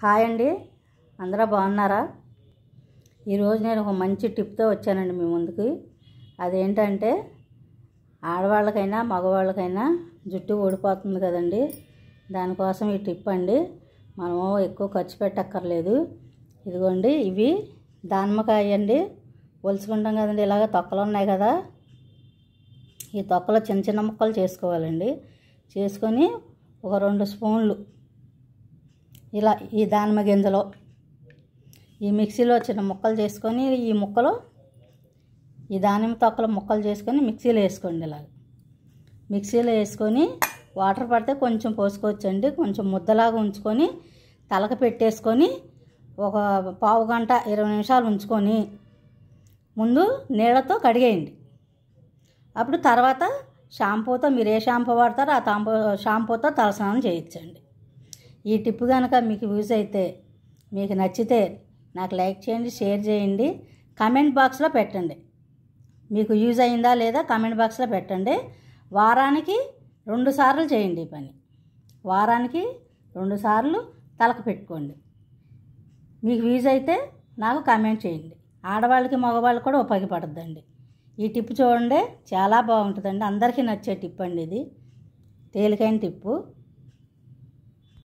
hi అండి అందరూ బాగున్నారా ఈరోజు నేను ఒక మంచి టిప్తో వచ్చానండి మీ ముందుకి అదేంటంటే ఆడవాళ్ళకైనా మగవాళ్ళకైనా జుట్టు ఊడిపోతుంది కదండి దానికోసం ఈ టిప్ అండి మనము ఎక్కువ ఖర్చు పెట్టక్కర్లేదు ఇదిగోండి ఇవి దానిమ్మకాయ అండి ఒలుచుకుంటాం కదండి ఇలాగ తొక్కలు ఉన్నాయి కదా ఈ తొక్కలు చిన్న చిన్న ముక్కలు చేసుకోవాలండి చేసుకొని ఒక రెండు స్పూన్లు ఇలా ఈ దానిమ్మ గింజలో ఈ మిక్సీలో చిన్న ముక్కలు చేసుకొని ఈ ముక్కలు ఈ దానిమ్మ తొక్కల ముక్కలు చేసుకొని మిక్సీలో వేసుకోండి ఇలాగ మిక్సీలో వేసుకొని వాటర్ పడితే కొంచెం పోసుకోవచ్చండి కొంచెం ముద్దలాగా ఉంచుకొని తలక పెట్టేసుకొని ఒక పావు గంట ఇరవై నిమిషాలు ఉంచుకొని ముందు నీళ్ళతో కడిగేయండి అప్పుడు తర్వాత షాంపూతో మీరు ఏ షాంపూ వాడతారో ఆ తాంపూ షాంపూతో తలస్నానం చేయొచ్చండి ఈ టిప్ కనుక మీకు యూజ్ అయితే మీకు నచ్చితే నాకు లైక్ చేయండి షేర్ చేయండి కమెంట్ బాక్స్లో పెట్టండి మీకు యూజ్ అయిందా లేదా కమెంట్ బాక్స్లో పెట్టండి వారానికి రెండు సార్లు చేయండి ఈ పని వారానికి రెండు సార్లు తలకు పెట్టుకోండి మీకు యూజ్ అయితే నాకు కామెంట్ చేయండి ఆడవాళ్ళకి మగవాళ్ళకి కూడా ఉపయోగపడుతుందండి ఈ టిప్ చూడండి చాలా బాగుంటుందండి అందరికీ నచ్చే టిప్ అండి ఇది తేలికైన టిప్పు